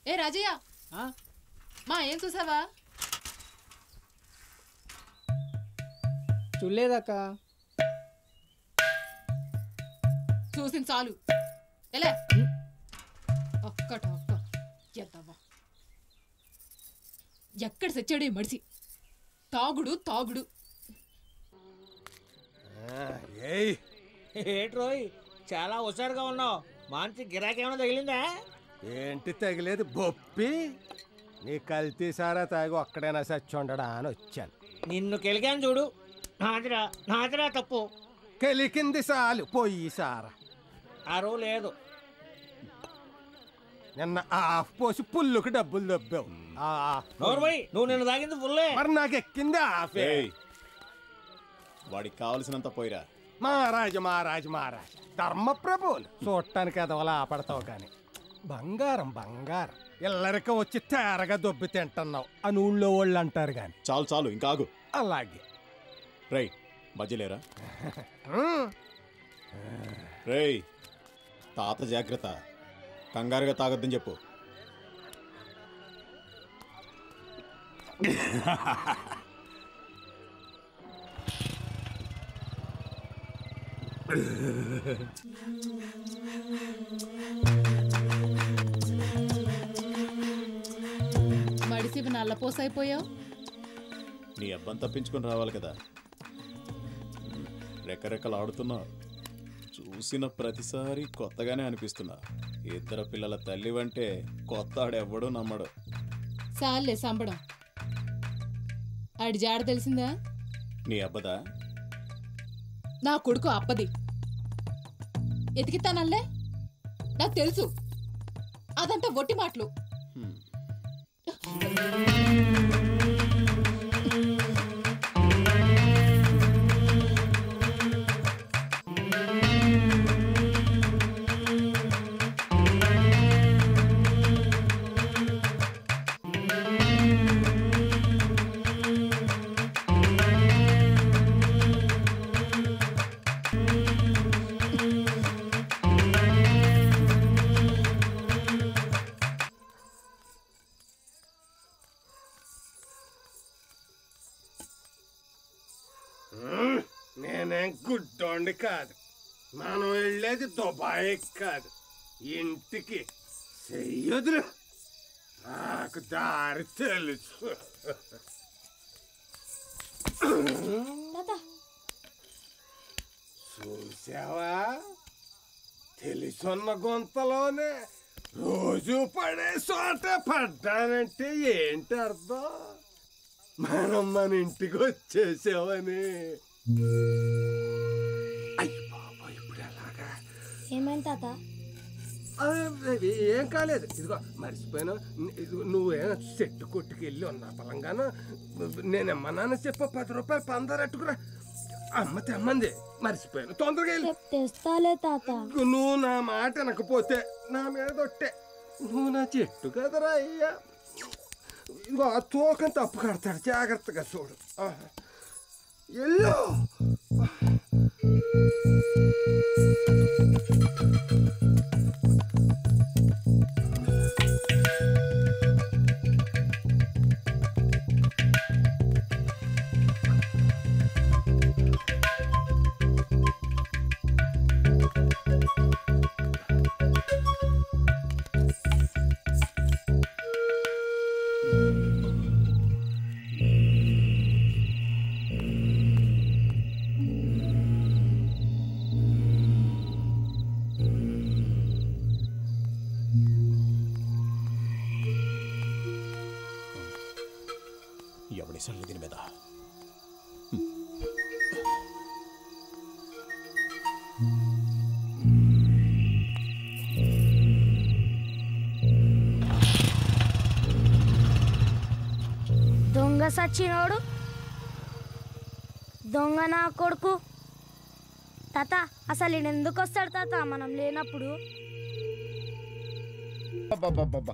ఏ రాజయ్య ఆ? మా ఏం చూసావా చూడలేదక్క చూసింది చాలు ఎలా ఒక్కట ఒక్క ఎద్దవ్వా ఎక్కడ సచ్చాడు ఈ మడిసి తాగుడు తాగుడు ఏయ్ ఏట్రోయ్ చాలా హుషారుగా ఉన్నావు మంచి గిరాకీ ఏమైనా తగిలిందా ఏంటి తగిలేదు బొప్పి నీ కల్తీ సారా తాగి ఒక్కడైనా సచ్చి ఉండడా అని వచ్చాను నిన్ను కెలికాను చూడు నాదిరా నాదిరా తప్పు కెలికింది సాలు పొయ్యి సారా అరువు లేదు నిన్న ఆఫ్ పోసి పుల్లుకి డబ్బులు దొబ్బావు ఆ ఆఫ్ నోర్మయ్ నువ్వు నిన్ను తాగింది ఫుల్లే మరి నాకు ఎక్కింది ఆఫే ఏయ్ వాడికి కావలసినంత పోయిరా మహారాజు మహారాజు మహారాజు ధర్మప్రభువులు చూడటానికి ఎదవలా ఆపడతావు కానీ బంగారం బంగారం ఇల్లరిక వచ్చి తేరగా దొబ్బి తింటున్నావు అని ఊళ్ళో వాళ్ళు అంటారు కానీ చాలు చాలు ఇంకా ఆగు అలాగే రేయ్ మధ్యలేరా ఉమ్. రేయ్ తాత జాగ్రత్త కంగారుగా తాగొద్దని చెప్పు మడిసి నల్లపోసైపోయావు నీ అబ్బని తప్పించుకొని రావాలి కదా రెక్కరెక్కలు ఆడుతున్నా చూసిన ప్రతిసారి కొత్తగానే అనిపిస్తున్నా ఇద్దరు పిల్లల తల్లివంటే కొత్త ఆడెవ్వడూ నమ్మడు సాల్లే సంబడం ఆడి జాడ తెలిసిందా నీ అబ్బదా నా కొడుకు అప్పది ఎతికిస్తానల్లే నాకు తెలుసు అదంతా ఒట్టి మాటలు హ్మ్. నేనేం గుడ్డోండి కాదు మనం వెళ్ళేది దుబాయ్ కాదు ఇంటికి చెయ్యదురు నాకు దారి తెలుసు చూసావా తెలుసున్న గొంతలోనే రోజు పడే చోట పడ్డానంటే ఏంటి అర్థం మనం మన ఇంటికి వచ్చేసామని అయ్య బాబా ఇప్పుడు ఎలాగా ఏమైంది తాత ఆ, ఏం కాలేదు ఇదిగో మర్చిపోయాను ఇదిగో నువ్వేమో చెట్టు కొట్టుకెళ్ళి ఉన్నా పలంగాను నేను అమ్మనాన్న చెప్ప పది రూపాయలు పందరట్టుకురా అమ్మ తెమ్మంది మర్చిపోయాను తొందరగా వెళ్ళి రేపు తెస్తాలే తాత నువ్వు నా మాట వినకపోతే నా మీద ఒట్టే నువ్వు నా చెట్టు కదరా అయ్యా ఇదిగో ఆ తూకం తప్పు కడతాడు జాగ్రత్తగా చూడు ఆహా. ఎల్లో ఎవడి సల్లి దీని మీద దొంగ సచ్చినోడు దొంగ నా కొడుకు తాత అసలు ఈయన ఎందుకు వస్తాడు తాత మనం లేనప్పుడు అబ్బబ్బబ్బబ్బ.